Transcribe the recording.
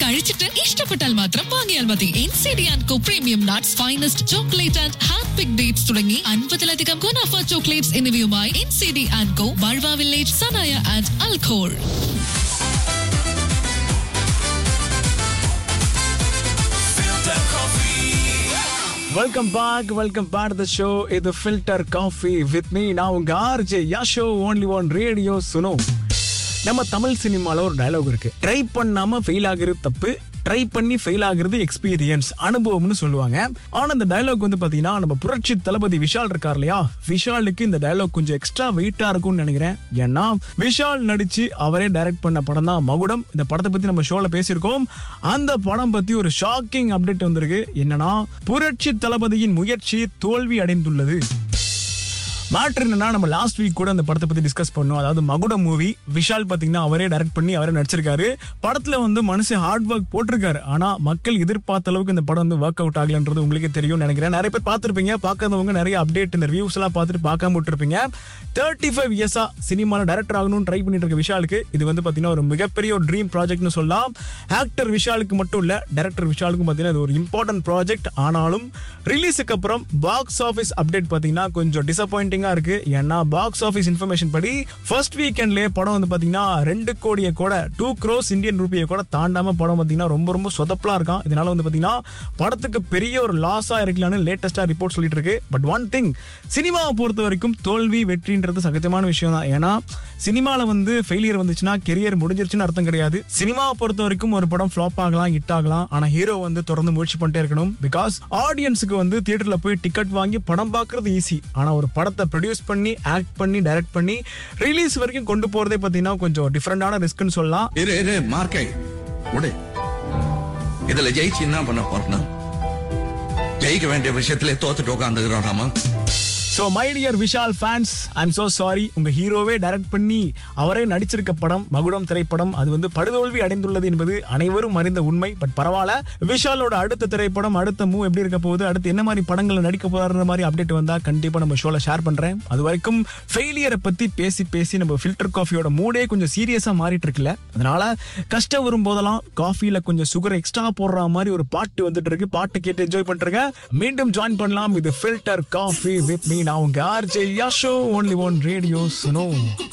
കഴിച്ചിട്ട് ഇഷ്ടപ്പെട്ടാൽ മാത്രം വാങ്ങിയാൽ മതി N C D and co premium nuts finest chocolate and hand pick dates തുടങ്ങി അൻപതിലധികം ഗുണാഫ ചോക്ലേറ്റ്സ് എന്നിവയുമായി N C D and co ബൾവ വില്ലേജ് സനായ ആൻഡ് അൽഖോൾ welcome back welcome back the show இது ஃபில்டர் காஃபி வித் மீ நான் உங்க R J Yasho only one radio Suno நம்ம தமிழ் சினிமால ஒரு டயலாக் இருக்கு ட்ரை பண்ணாம ஃபெயில் ஆகுறது தப்பு ட்ரை பண்ணி ஃபெயில் ஆகுறது எக்ஸ்பீரியன்ஸ் அனுபவம்னு சொல்லுவாங்க ஆனா இந்த டயலாக் வந்து பாத்தீங்கன்னா நம்ம புரட்சி தளபதி விஷால் இருக்கார் இல்லையா விஷாலுக்கு இந்த டயலாக் கொஞ்சம் எக்ஸ்ட்ரா வெயிட்டா இருக்கும்னு நினைக்கிறேன் ஏன்னா விஷால் நடிச்சு அவரே டைரக்ட் பண்ண படம் தான் மகுடம் இந்த படத்தை பத்தி நம்ம ஷோல பேசியிருக்கோம் அந்த படம் பத்தி ஒரு ஷாக்கிங் அப்டேட் வந்திருக்கு என்னன்னா புரட்சி தளபதியின் முயற்சி தோல்வி அடைந்துள்ளது மேட்ரு என்னன்னா நம்ம லாஸ்ட் வீக் கூட அந்த படத்தை பத்தி டிஸ்கஸ் பண்ணோம் அதாவது மகுடம் மூவி விஷால் பாத்தீங்கன்னா அவரே டைரக்ட் பண்ணி அவரே நடிச்சிருக்காரு படத்துல வந்து மனுஷன் ஹார்ட் ஒர்க் போட்டிருக்காரு ஆனா மக்கள் எதிர்பார்த்த அளவுக்கு இந்த படம் வந்து ஒர்க் அவுட் ஆகலன்றது உங்களுக்கே தெரியும் நினைக்கிறேன் நிறைய பேர் பார்த்திருப்பீங்க பார்க்காதவங்க நிறைய அப்டேட் இந்த ரிவ்யூஸ் எல்லாம் பார்த்துட்டு பார்க்காம விட்டுருப்பீங்க தேர்ட்டி ஃபைவ் இயர்ஸா சினிமால டைரக்டர் ஆகணும்னு ட்ரை பண்ணிட்டு இருக்க விஷாலுக்கு இது வந்து பாத்தீங்கன்னா ஒரு மிகப்பெரிய ஒரு ட்ரீம் ப்ராஜெக்ட்னு சொல்லலாம் ஆக்டர் விஷாலுக்கு மட்டும் இல்ல டைரக்டர் விஷாலுக்கும் பாத்தீங்கன்னா இது ஒரு இம்பார்ட்டன்ட் ப்ராஜெக்ட் ஆனாலும் ரிலீஸுக்கு அப்புறம் பாக்ஸ் ஆஃபீஸ் அப்டேட் பாத்தீங்கன்னா கொஞ்சம் டிசப்பாயிண்டிங்கா இருக்கு ஏன்னா பாக்ஸ் ஆஃபீஸ் இன்ஃபர்மேஷன் படி ஃபர்ஸ்ட் வீக்கெண்ட்லயே படம் வந்து பாத்தீங்கன்னா ரெண்டு கோடியை கூட டூ க்ரோஸ் இந்தியன் ரூபியை கூட தாண்டாம படம் பாத்தீங்கன்னா ரொம்ப ரொம்ப சொதப்பலா இருக்கான் இதனால வந்து பாத்தீங்கன்னா படத்துக்கு பெரிய ஒரு லாஸா இருக்கலாம்னு லேட்டஸ்டா ரிப்போர்ட் சொல்லிட்டு இருக்கு பட் ஒன் திங் சினிமாவை பொறுத்த வரைக்கும் தோல்வி வெற்றின்றது சகஜமான விஷயம் தான் ஏன்னா சினிமால வந்து ஃபெயிலியர் வந்துச்சுன்னா கெரியர் முடிஞ்சிருச்சுன்னு அர்த்தம் கிடையாது சினிமாவை பொறுத்த வரைக்கும் ஒரு படம் ஃபிளாப் ஆகலாம் ஹிட் ஆகலாம் ஆனா ஹீரோ வந்து தொடர்ந்து முயற்சி பண்ணிட்டே இருக்கணும் பிகாஸ் ஆடியன்ஸுக்கு வந்து தியேட்டர்ல போய் டிக்கெட் வாங்கி படம் பார்க்கறது ஈஸி ஆனா ஒரு படத்தை ப்ரொடியூஸ் பண்ணி ஆக்ட் பண்ணி டைரக்ட் பண்ணி ரிலீஸ் வரைக்கும் கொண்டு போறதே பாத்தீங்கன்னா கொஞ்சம் டிஃப்ரெண்டான ரிஸ்க்னு சொல்லலாம் இரு இரு மார்க்கை விடு இதுல ஜெயிச்சு என்ன பண்ண போறோம் ஜெயிக்க வேண்டிய விஷயத்திலே தோத்துட்டு உட்காந்துக்கிறோம் நாம so my dear Vishal fans I'm so sorry உங்க ஹீரோவே டைரக்ட் பண்ணி அவரே நடிச்சிருக்க படம் மகுடம் திரைப்படம் அது வந்து படுதோல்வி அடைந்துள்ளது என்பது அனைவரும் அறிந்த உண்மை பட் பரவாயில்ல விஷாலோட அடுத்த திரைப்படம் அடுத்த மூவ் எப்படி இருக்க போகுது அடுத்து என்ன மாதிரி படங்கள் நடிக்க போறாருன்ற மாதிரி அப்டேட் வந்தா கண்டிப்பா நம்ம ஷோல ஷேர் பண்றேன் அது வரைக்கும் ஃபெயிலியரை பத்தி பேசி பேசி நம்ம ஃபில்டர் காஃபியோட மூடே கொஞ்சம் சீரியஸா மாறிட்டு இருக்குல்ல அதனால கஷ்டம் வரும் போதெல்லாம் காஃபில கொஞ்சம் சுகர் எக்ஸ்ட்ரா போடுற மாதிரி ஒரு பாட்டு வந்துட்டு இருக்கு பாட்டு கேட்டு என்ஜாய் பண்றீங்க மீண்டும் ஜாயின் பண்ணலாம் இது ஃபில்டர் காஃபி வித் மீ நான் உங்க R J Yasho only one radio சுனோ